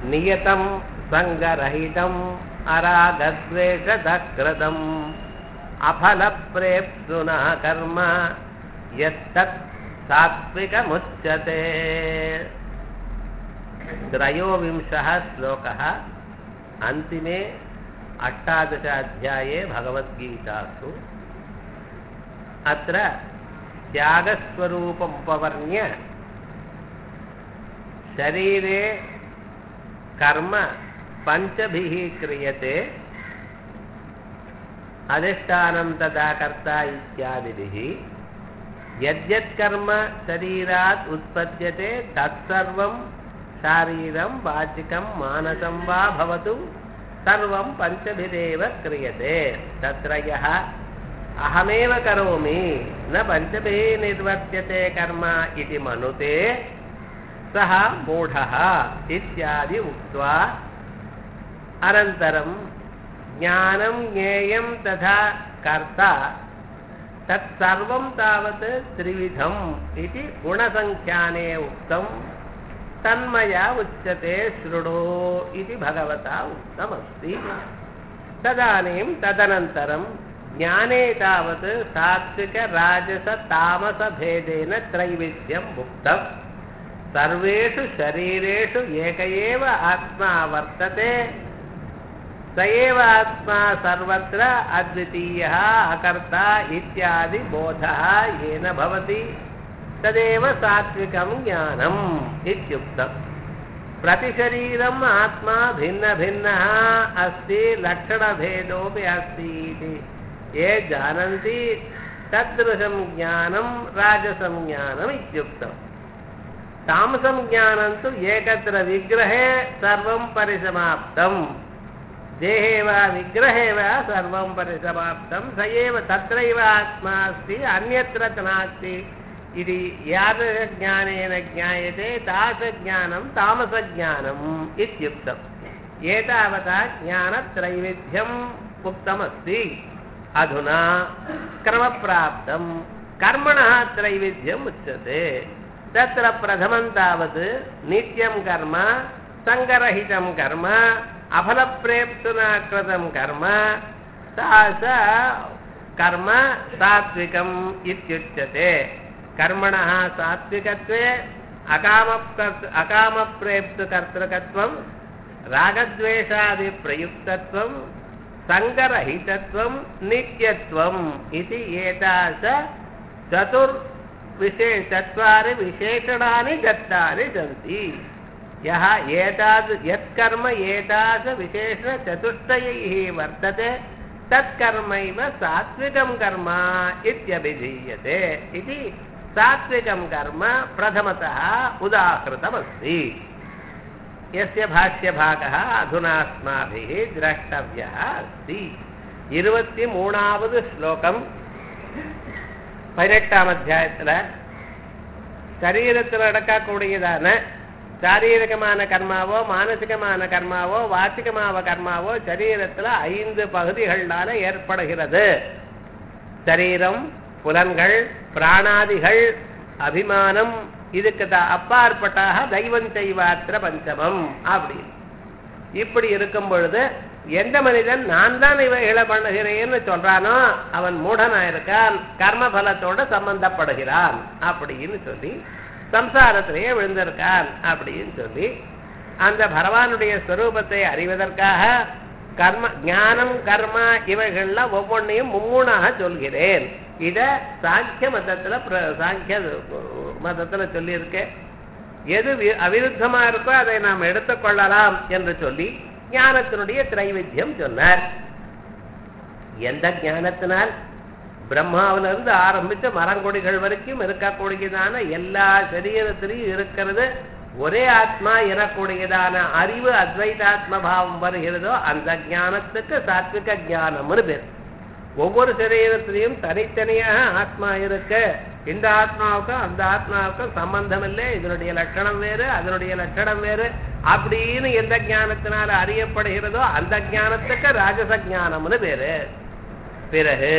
நியதம் சங்கரஹிதம் அராகத்வேஷதக்ரதம் அபலப்ரேப்சுனா கர்ம எத்தத் சாத்விகமுச்சதே त्रयोविंशः श्लोकः अन्तिमे अष्टादशाध्याये भगवद्गीतासु अत्र त्यागस्वरूपमुपवर्ण्य शरीरे कर्म पञ्चभिः क्रियते अधिष्ठानं तदा कर्ता इत्यादिभिः यद्यत् कर्म शरीरात् उत्पद्यते तत्सर्वं शारीरं वाचिकं मानसं वा भवतु सर्वं पञ्चभिरेव क्रियते तत्र यः अहमेव करोमि न पञ्चभिः निर्वर्त्यते कर्म इति मनुते सः मूढः इत्यादि उक्त्वा अनन्तरं ज्ञानं ज्ञेयं तथा कर्ता तत्सर्वं तावत् त्रिविधम् इति गुणसङ्ख्याने उक्तं तन्मया उच्यते शृणु इति भगवता उक्तमस्ति तदानीं तदनन्तरं ज्ञाने तावत् सात्विकराजसतामसभेदेन त्रैविध्यम् उक्तम् सर्वेषु शरीरेषु एक एव आत्मा वर्तते स एव आत्मा सर्वत्र अद्वितीयः अकर्ता इत्यादि बोधः येन भवति तदेव सात्विकं ज्ञानम् इत्युक्तम् प्रतिशरीरम् आत्मा भिन्नभिन्नः अस्ति लक्षणभेदोऽपि अस्ति इति ये जानन्ति तदृशं ज्ञानं राजसं ज्ञानम् इत्युक्तम् तामसं ज्ञानं तु एकत्र विग्रहे सर्वं परिसमाप्तम् देहे वा विग्रहे वा सर्वं परिसमाप्तं स एव तत्रैव आत्मा अस्ति अन्यत्र नास्ति इति यादृशज्ञानेन ज्ञायते तादृशज्ञानं तामसज्ञानम् इत्युक्तम् एतावता ज्ञानत्रैविध्यम् उक्तमस्ति अधुना क्रमप्राप्तं कर्मणः त्रैविध्यम् उच्यते तत्र प्रथमं तावत् नित्यं कर्म सङ्गरहितं कर्म अफलप्रेप्तुना कृतं कर्म सा स कर्म सात्विकम् इत्युच्यते कर्मणः सात्विकत्वे अकामकर्त अकामप्रेप्तुकर्तृकत्वं रागद्वेषादिप्रयुक्तत्वं सङ्गरहितत्वं नित्यत्वम् इति एतादृश चतुर्विशे चत्वारि विशेषणानि दत्तानि सन्ति यः एताद् यत्कर्म एतादृशविशेषचतुष्टयैः वर्तते तत्कर्मैव सात्विकं कर्म इत्यभिधीयते इति सात्विकं कर्म प्रथमतः उदाहृतमस्ति यस्य भाष्यभागः अधुना अस्माभिः द्रष्टव्यः अस्ति இருபத்திமூணாவது ஸ்லோகம் பதினெட்டாம் அத்தியாயத்தில் சரீரத்தில் நடக்கக்கூடியதான சாரீரிகமான கர்மாவோ மானசிகமான கர்மாவோ வாச்சிகமான கர்மாவோ சரீரத்தில் ஐந்து பகுதிகளால ஏற்படுகிறது சரீரம் புலன்கள் பிராணாதிகள் அபிமானம் இதுக்கு அப்பாற்பட்டாக தெய்வம் செய்வாத்திர பஞ்சமம் அப்படின்னு இப்படி இருக்கும் பொழுது எந்த மனிதன் நான் தான் இவைகளை பண்ணுகிறேன்னு சொல்றானோ அவன் மூடனா இருக்கான் கர்ம பலத்தோட சம்பந்தப்படுகிறான் அப்படின்னு சொல்லி சம்சாரத்திலேயே விழுந்திருக்கான் அப்படின்னு சொல்லி அந்த பகவானுடைய ஸ்வரூபத்தை அறிவதற்காக கர்ம ஞானம் கர்மா இவைகள்ல ஒவ்வொன்றையும் மும்மூணாக சொல்கிறேன் இத சாங்கிய மதத்துல சாங்கிய மதத்துல சொல்லியிருக்கேன் எது அவிருத்தமா இருக்கோ அதை நாம் எடுத்துக்கொள்ளலாம் என்று சொல்லி ஞானத்தினுடைய திரைவித்தியம் சொன்னார் எந்த ஞானத்தினால் பிரம்மாவிலிருந்து ஆரம்பித்து மரங்கொடிகள் வரைக்கும் இருக்கக்கூடியதான எல்லா சரீரத்திலையும் இருக்கிறது ஒரே ஆத்மா எனக்கூடியதான அறிவு அத்வைதாத்ம பாவம் வருகிறதோ அந்த ஞானத்துக்கு சாத்விக ஞானம்னு பேர் ஒவ்வொரு சரீரத்திலையும் தனித்தனியாக ஆத்மா இருக்கு இந்த ஆத்மாவுக்கும் அந்த ஆத்மாவுக்கும் சம்பந்தம் இல்லை இதனுடைய லட்சணம் வேறு அதனுடைய லட்சணம் வேறு அப்படின்னு எந்த ஞானத்தினால அறியப்படுகிறதோ அந்த ஞானத்துக்கு ராஜச ஞானம்னு பேரு பிறகு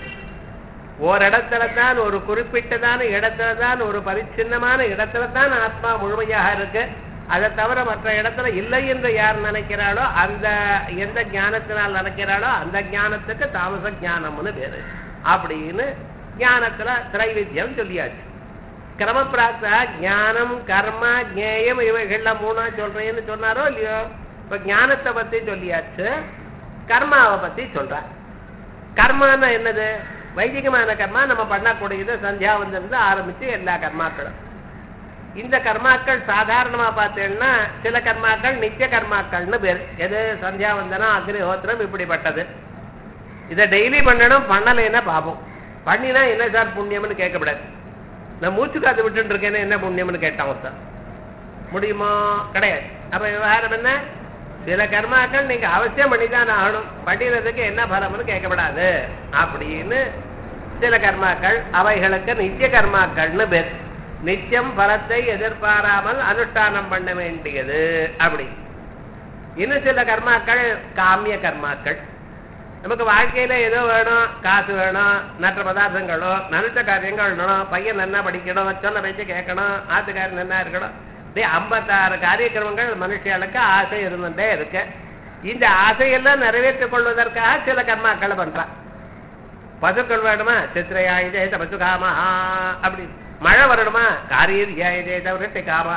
ஓரிடத்துல தான் ஒரு குறிப்பிட்டதான இடத்துல தான் ஒரு பரிச்சின்னமான இடத்துல தான் ஆத்மா முழுமையாக இருக்கு அதை தவிர மற்ற இடத்துல இல்லை என்று யார் நினைக்கிறாளோ அந்த எந்த ஞானத்தினால் நினைக்கிறாளோ அந்த ஞானத்துக்கு தாமச ஞானம்னு பேரு அப்படின்னு ஞானத்துல திரைவித்தியம் சொல்லியாச்சு கிரமப்பிராப்தா ஞானம் கர்ம ஜேயம் இவைகள்லாம் மூணா சொல்றேன்னு சொன்னாரோ இல்லையோ இப்ப ஞானத்தை பத்தி சொல்லியாச்சு கர்மாவை பத்தி சொல்ற கர்மான்னா என்னது வைதிகமான கர்மா நம்ம பண்ணக்கூடியது சந்தியாவந்திலிருந்து ஆரம்பிச்சு எல்லா கர்மாக்களும் இந்த கர்மாக்கள் சாதாரணமா பார்த்தீங்கன்னா சில கர்மாக்கள் நித்திய கர்மாக்கள்னு பேர் எது சந்தியாவந்தனம் அக்னிஹோத்திரம் இப்படிப்பட்டது இதை டெய்லி பண்ணணும் பண்ணலைன்னா பாப்போம் பண்ணினா என்ன சார் புண்ணியம்னு கேட்கக்கூடாது நான் மூச்சு காத்து விட்டுட்டு இருக்கேன்னு என்ன புண்ணியம்னு கேட்டான் சார் முடியுமா கிடையாது அப்ப விவகாரம் என்ன சில கர்மாக்கள் நீங்க அவசியம் பண்ணிதான் ஆகணும் பண்ணினதுக்கு என்ன பலம்னு கேட்கப்படாது அப்படின்னு சில கர்மாக்கள் அவைகளுக்கு நித்திய கர்மாக்கள்னு பேர் நித்தியம் பலத்தை எதிர்பாராமல் அனுஷ்டானம் பண்ண வேண்டியது அப்படி இன்னும் சில கர்மாக்கள் காமிய கர்மாக்கள் நமக்கு வாழ்க்கையில ஏதோ வேணும் காசு வேணும் மற்ற பதார்த்தங்களோ நினைச்ச காரியங்கள் வேணும் பையன் நல்லா படிக்கணும் சொன்ன பேச்சு கேட்கணும் ஆத்துக்காரன் நல்லா இருக்கணும் இப்படி ஐம்பத்தாறு காரியக்கிரமங்கள் மனுஷியாளுக்கு ஆசை இருந்துட்டே இருக்கு இந்த ஆசையெல்லாம் நிறைவேற்றிக் கொள்வதற்காக சில கர்மாக்களை பண்றான் பசுக்கள் வேணுமா சித்திரையா இதே பசு காமா அப்படி மழை வரணுமா காரியரியா இதே தவிர காமா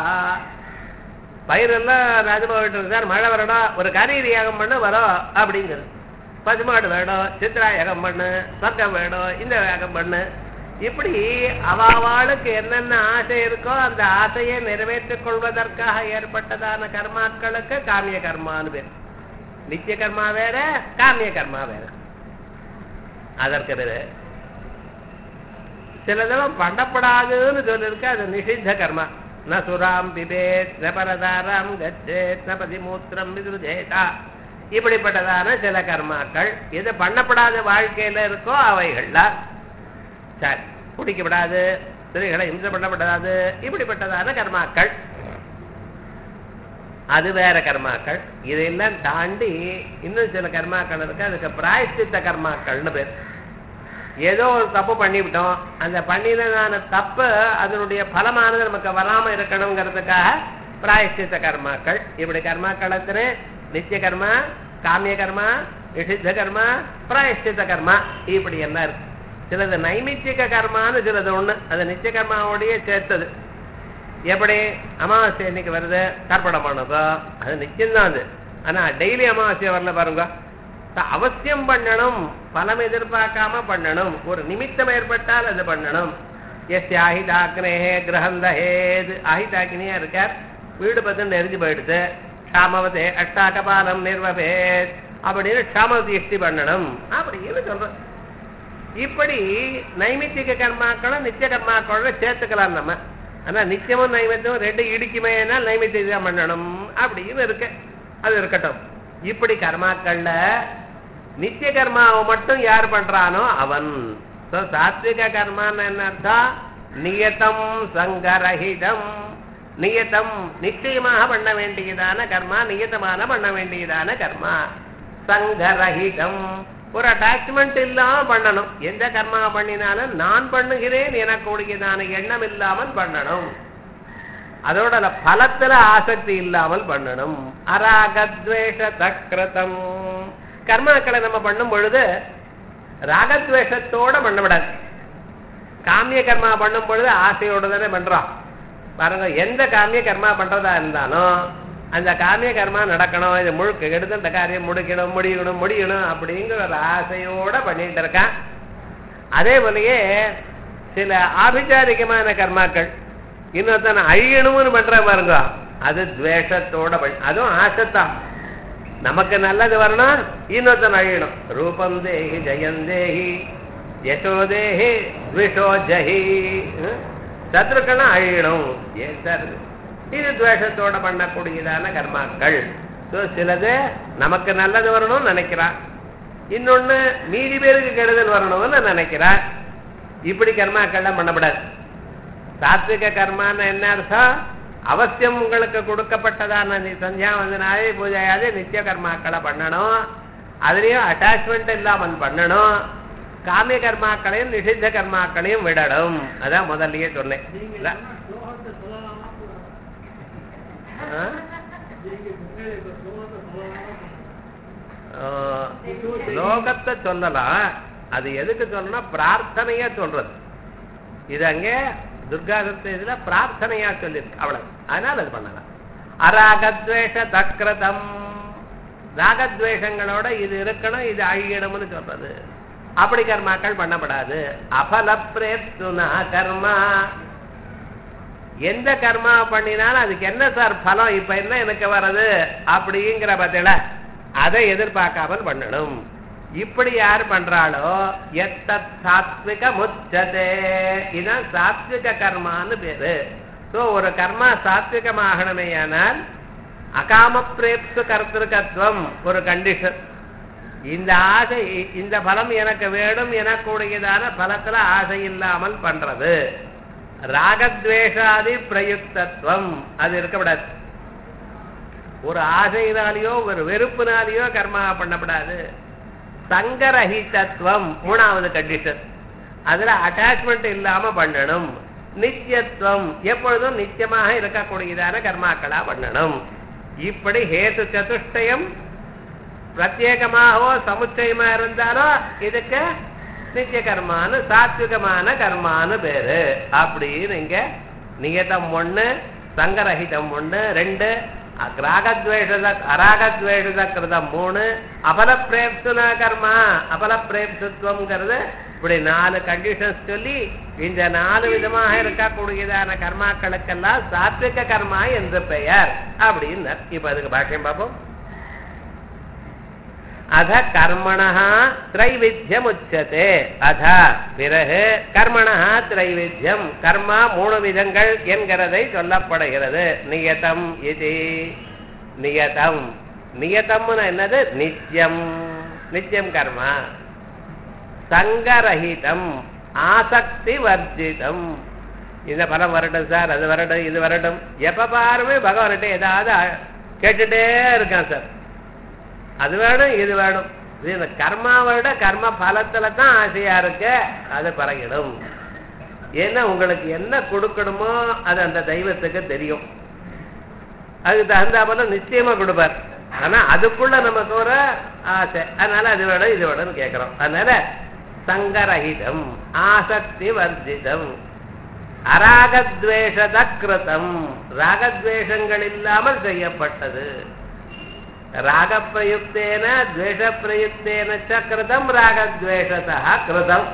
பயிரெல்லாம் ராஜபாவிட்டு சார் மழை வரணும் ஒரு காரியரி யாகம் பண்ணு வரும் அப்படிங்கிறது பசுமாடு வேணும் சித்ரா யாகம் பண்ணு சொர்க்கம் வேணும் இந்த யாகம் பண்ணு இப்படி அவாவாளுக்கு என்னென்ன ஆசை இருக்கோ அந்த ஆசையை நிறைவேற்றிக் கொள்வதற்காக ஏற்பட்டதான கர்மாக்களுக்கு காமிய கர்மான்னு பேர் நித்திய கர்மா வேற காமிய கர்மா வேற அதற்கு பிறகு சிலதெல்லாம் பண்ணப்படாதுன்னு சொல்லிருக்கு அது நிஷித்த கர்மா ந சுராம் பிபேத் ந பரதாராம் கச்சேத் ந பதிமூத்திரம் விதுஜேதா இப்படிப்பட்டதான சில கர்மாக்கள் எது பண்ணப்படாத வாழ்க்கையில இருக்கோ அவைகள்லாம் சரி குடிக்கப்படாது ஸ்திரீகளை இம்சை பண்ணப்படாது இப்படிப்பட்டதான கர்மாக்கள் அது வேற கர்மாக்கள் இதெல்லாம் தாண்டி இன்னும் சில கர்மாக்கள் இருக்கு அதுக்கு பிராயஷ்டித்த கர்மாக்கள்னு பேர் ஏதோ ஒரு தப்பு பண்ணிவிட்டோம் அந்த பண்ணினதான தப்பு அதனுடைய பலமானது நமக்கு வராம இருக்கணுங்கிறதுக்காக பிராயஷ்டித்த கர்மாக்கள் இப்படி கர்மாக்கள் எத்தனை நித்திய கர்மா காமிய கர்மா நிஷித்த கர்மா பிராயஷ்டித்த கர்மா இப்படி எல்லாம் இருக்கு சிலது நைமித்திக கர்மான்னு சிலது ஒண்ணு அது நித்திய கர்மாவோடய சேர்த்தது எப்படி அமாவாசை இன்னைக்கு வருது தர்ப்பணம் பண்ணுங்க அது நிச்சயம்தான் அது ஆனா டெய்லி அமாவாசை வரல பாருங்க அவசியம் பண்ணணும் பலம் எதிர்பார்க்காம பண்ணணும் ஒரு நிமித்தம் ஏற்பட்டால் அது பண்ணணும் எஸ் ஆஹிதாக்னேஹே கிரகந்தஹேது ஆஹிதாக்கினியா இருக்கார் வீடு பத்து நெறிஞ்சு போயிடுது ஷாமவதே அஷ்டாகபாலம் நிர்வபேத் அப்படின்னு ஷாமவதி இஷ்டி பண்ணணும் அப்படின்னு சொல்றோம் இப்படி நைமித்திக கர்மாக்களும் நித்திய கர்மாக்களும் சேர்த்துக்கலாம் நம்ம ஆனா நித்தியமும் நைவேத்தியமும் ரெண்டு இடிக்குமேனா நைமித்தியம் பண்ணணும் அப்படின்னு இருக்கு அது இருக்கட்டும் இப்படி கர்மாக்கள்ல நித்திய கர்மாவை மட்டும் யார் பண்றானோ அவன் So, சாத்விக கர்மான்னு என்ன அர்த்தம் நியதம் சங்கரஹிதம் நியதம் நிச்சயமாக பண்ண வேண்டியதான கர்மா நியதமான பண்ண வேண்டியதான கர்மா சங்கரஹிதம் ஒரு அட்டாச்மெண்ட் இல்லாம பண்ணணும் எந்த கர்மா பண்ணினாலும் நான் பண்ணுகிறேன் எனக்கு உடையதான எண்ணம் இல்லாமல் பண்ணணும் அதோட அந்த பலத்துல ஆசக்தி இல்லாமல் பண்ணணும் அராகத்வேஷ தக்ரதம் கர்மாக்களை நம்ம பண்ணும் பொழுது ராகத்வேஷத்தோட பண்ணக்கூடாது காமிய கர்மா பண்ணும் பொழுது ஆசையோட தானே பண்றோம் பாருங்க எந்த காமிய கர்மா பண்றதா இருந்தாலும் அந்த காமிய கர்மா நடக்கணும் இது முழுக்க எடுத்து இந்த காரியம் முடிக்கணும் முடியணும் முடியணும் அப்படிங்கிற ஒரு ஆசையோட பண்ணிட்டு இருக்கான் அதே போலயே சில ஆபிச்சாரிகமான கர்மாக்கள் இன்னொருத்தன அழியணும்னு பண்ற பாருங்க அது துவேஷத்தோட பண்ணி அதுவும் ஆசைத்தான் நமக்கு நல்லது வரணும் இன்னொருத்தன் அழியணும் ரூபம் தேஹி ஜெயம் தேஹி யசோ தேஹி விஷோ ஜஹி சத்ருக்கெல்லாம் அழியணும் ஏன் சார் இது? இது துவேஷத்தோட பண்ணக்கூடியதான கர்மாக்கள் So, சிலது நமக்கு நல்லது வரணும்னு நினைக்கிறான் இன்னொன்னு மீதி பேருக்கு கெடுதல் வரணும்னு நினைக்கிறான் இப்படி கர்மாக்கள்லாம் பண்ணக்கூடாது சாத்விக கர்மான்னு என்ன அர்த்தம் அவசியம் உங்களுக்கு கொடுக்கப்பட்டதான நி- சந்தியாவந்தனாலே பூஜையாவது நித்திய கர்மாக்களை பண்ணணும் அதுலயும் அட்டாச்மெண்ட் இல்லாமல் பண்ணணும் காமிய கர்மாக்களையும் நிஷித்த கர்மாக்களையும் விடணும் அதான் முதல்லயே சொன்னேன் இல்ல? ஆ? ஆ, லோகத்தை சொல்லலாம் அது எதுக்கு சொல்லணும் பிரார்த்தனையா சொல்றது இது அங்கே துர்கா இதுல பிரார்த்தனையா சொல்லியிருக்கு அவ்வளவு அதனால அது பண்ணலாம் அராகத்வேஷ தக்ரதம் ராகத்வேஷங்களோட இது இருக்கணும் இது அழியணும்னு சொல்றது அப்படி கர்மாக்கள் பண்ணப்படாது அபலப்ரேப்துனா கர்மா எந்த கர்மா பண்ணினாலும் அதுக்கு என்ன சார் பலம் இப்ப என்ன எனக்கு வர்றது அப்படிங்கிற பதில அதை எதிர்பார்க்காமல் பண்ணணும் இப்படி யார் பண்றாளோ எத்த சாத்விக முச்சதே இதான் சாத்விக கர்மான்னு பேரு சோ ஒரு கர்மா சாத்விகமாகணுமே ஆனால் அகாம பிரேப்சு கர்த்திருக்கத்துவம் ஒரு கண்டிஷன் இந்த ஆசை இந்த பலம் எனக்கு வேணும் எனக்கூடியதான பலத்துல ஆசை இல்லாமல் பண்றது ராகத்வேஷாதி பிரயுக்தத்துவம் அது இருக்கக்கூடாது ஒரு ஆசையினாலேயோ ஒரு வெறுப்புனாலேயோ கர்மா பண்ணப்படாது சங்கரஹிதத்துவம் மூணாவது கண்டிஷன் அதுல அட்டாச்மெண்ட் இல்லாம பண்ணணும் நித்தியத்துவம் எப்பொழுதும் நித்தியமாக இருக்கக்கூடியதான கர்மாக்களா பண்ணணும் இப்படி ஹேது சதுஷ்டயம் பிரத்யேகமாகவோ சமுச்சயமா இருந்தாலும் இதுக்கு நித்திய கர்மான்னு சாத்விகமான கர்மான்னு பேரு அப்படின்னு இங்க நியதம் ஒண்ணு சங்கரஹிதம் ஒண்ணு ரெண்டு ராகத்வேஷத அராகத்வேஷத கிருதம் மூணு அபலப்பிரேப்சுன கர்மா அபலப்பிரேப்சுத்வம்ங்கிறது இப்படி நாலு கண்டிஷன்ஸ் சொல்லி இந்த நாலு விதமாக இருக்கக்கூடியதான கர்மாக்களுக்கெல்லாம் சாத்விக கர்மா என்று பெயர் அப்படின்னு இப்ப அதுக்கு பாஷ்யம் பார்ப்போம் அத கர்மணா திரைவித்தியம் உச்சதே அத பிறகு கர்மணா திரைவித்தியம் கர்மா மூணு விதங்கள் என்கிறதை சொல்லப்படுகிறது நியதம் இது நியதம் நியதம்னு என்னது நித்தியம் நித்தியம் கர்மா சங்கரஹிதம் ஆசக்தி வர்ஜிதம் இந்த பலம் வரட்டும் சார் அது வரட்டும் இது வரட்டும் எப்ப பாருமே பகவான்கிட்ட ஏதாவது கேட்டுட்டே இருக்கான் சார் அது வேணும் இது வேணும் இது இந்த கர்மாவோட கர்ம பலத்துல தான் ஆசையா இருக்கு அது பறகிடும் ஏன்னா உங்களுக்கு என்ன கொடுக்கணுமோ அது அந்த தெய்வத்துக்கு தெரியும் அதுக்கு தகுந்த போல நிச்சயமா கொடுப்பார் ஆனா அதுக்குள்ள நமக்கு ஒரு ஆசை அதனால அது வேணும் இது வேணும்னு கேட்கிறோம் அதனால சங்கரஹிதம் ஆசக்தி வர்ஜிதம் அராகத்வேஷத கிருதம் ராகத்வேஷங்கள் இல்லாமல் செய்யப்பட்டது ராகப்பிரயுக்தேன துவேஷப்பிரயுக்தேன ச கிருதம் ராகத்வேஷதா கிருதம்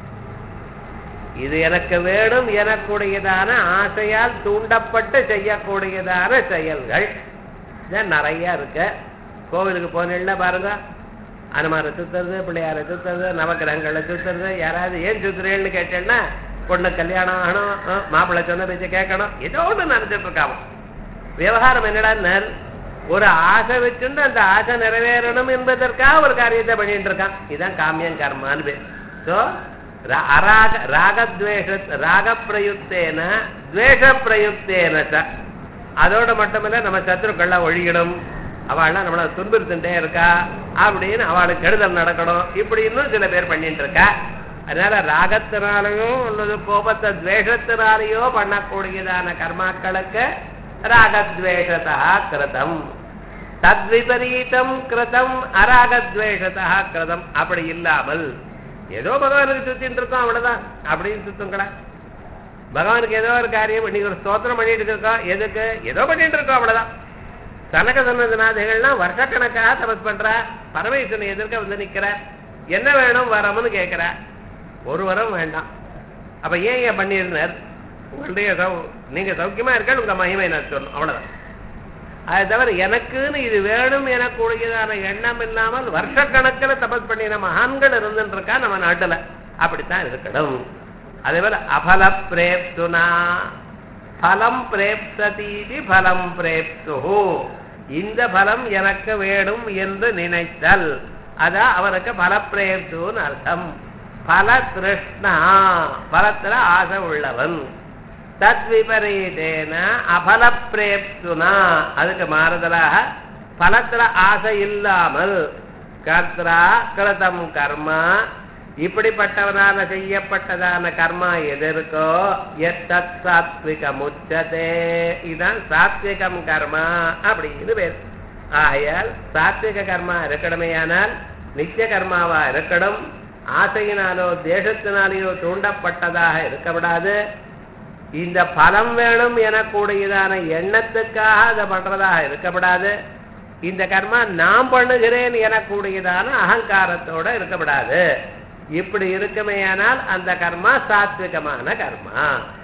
இது எனக்கு வேணும் எனக்கூடியதான ஆசையால் தூண்டப்பட்டு செய்யக்கூடியதான செயல்கள் இதான் நிறைய இருக்கு கோவிலுக்கு போனீங்கன்னா பாருங்க அனுமாரை சுத்துறது பிள்ளையாரை சுத்துறது நவகிரகங்களை சுத்துறது யாராவது ஏன் சுத்துறேன்னு கேட்டேன்னா பொண்ணு கல்யாணம் ஆகணும் அஹ், மாப்பிள்ளை சொன்ன பேச்ச கேட்கணும் ஏதோ ஒன்று நடந்துட்டு இருக்காம விவகாரம் என்னடா ஒரு ஆசை வச்சுட்டு அந்த ஆசை நிறைவேறணும் என்பதற்காக ஒரு காரியத்தை பண்ணிட்டு இருக்கான் இதுதான் காமியம் கர்மான்னு பேர் ஸோ அராக ராகத்வேஷ ராகப்பிரயுக்தேன துவேஷ பிரயுக்தேன ச அதோட மட்டுமில்ல நம்ம சத்துருக்கள்லாம் ஒழிக்கணும் அவள்லாம் நம்மளை துன்புறுத்துட்டே இருக்கா அப்படின்னு அவளுக்கு கெடுதல் நடக்கணும் இப்படி இன்னும் சில பேர் பண்ணிட்டு இருக்கா அதனால ராகத்தினாலேயோ அல்லது கோபத்தை துவேஷத்தினாலேயோ பண்ணக்கூடியதான கர்மாக்களுக்கு ராகத்வேஷதா கிருதம் தத்விபரீதம் கிருதம் அராகத்வேஷதா கிருதம் அப்படி இல்லாமல் ஏதோ பகவானுக்கு சுத்தின்னு இருக்கோம் அவ்வளவுதான் அப்படின்னு சுத்துங்களா பகவானுக்கு ஏதோ ஒரு காரியம் இன்னைக்கு ஒரு ஸ்தோத்திரம் பண்ணிட்டு இருக்கோம் எதுக்கு ஏதோ பண்ணிட்டு இருக்கோம் அவ்வளவுதான் சனக சன்னதநாதைகள்லாம் வருஷக்கணக்காக தபஸ் பண்றா பரமேஸ்வரன் எதிர்க்க வந்து நிக்கிற என்ன வேணும் வரம்னு கேட்கிற ஒரு வரம் வேண்டாம் அப்ப ஏன் ஏன் பண்ணியிருந்தார் உங்களுடைய சௌ- நீங்க சௌக்கியமா இருக்க உங்க மகிமை நான் சொல்லணும் அவ்வளவுதான் அது தவிர எனக்குன்னு இது வேணும் எனக்கூடியதான எண்ணம் இல்லாமல் வருஷக்கணக்கில் தபஸ் பண்ணின மகான்கள் இருந்துட்டு இருக்கா நம்ம நாட்டுல அப்படித்தான் இருக்கணும் அதே போல அபல பிரேப்துனா பலம் பிரேப்சதீதி பலம் பிரேப்து இந்த பலம் எனக்கு வேணும் என்று நினைத்தல் அதான் அவருக்கு பலப்பிரேப்துன்னு அர்த்தம் பல திருஷ்ணா பலத்துல ஆசை உள்ளவன் தத் விபரீதேன அபலப்பிரேப்துனா அதுக்கு மாறுதலாக பலத்துல ஆசை இல்லாமல் கர்த்தரா கிருதம் கர்மா இப்படிப்பட்டவனால செய்யப்பட்டதான கர்மா எது இருக்கோ எத்தத் சாத்விகம் உச்சதே இதுதான் சாத்விகம் கர்மா அப்படின்னு பேர் ஆகையால் சாத்விக கர்மா இருக்கணுமேயானால் நித்திய கர்மாவா இருக்கணும் ஆசையினாலோ தேசத்தினாலேயோ தூண்டப்பட்டதாக இருக்கக்கூடாது இந்த பலம் வேணும் எனக்கூடியதான எண்ணத்துக்காக அதை பண்றதாக இருக்கப்படாது இந்த கர்மா நான் பண்ணுகிறேன் எனக்கூடியதான அகங்காரத்தோட இருக்கக்கூடாது இப்படி இருக்குமேயானால் அந்த கர்மா சாத்விகமான கர்மா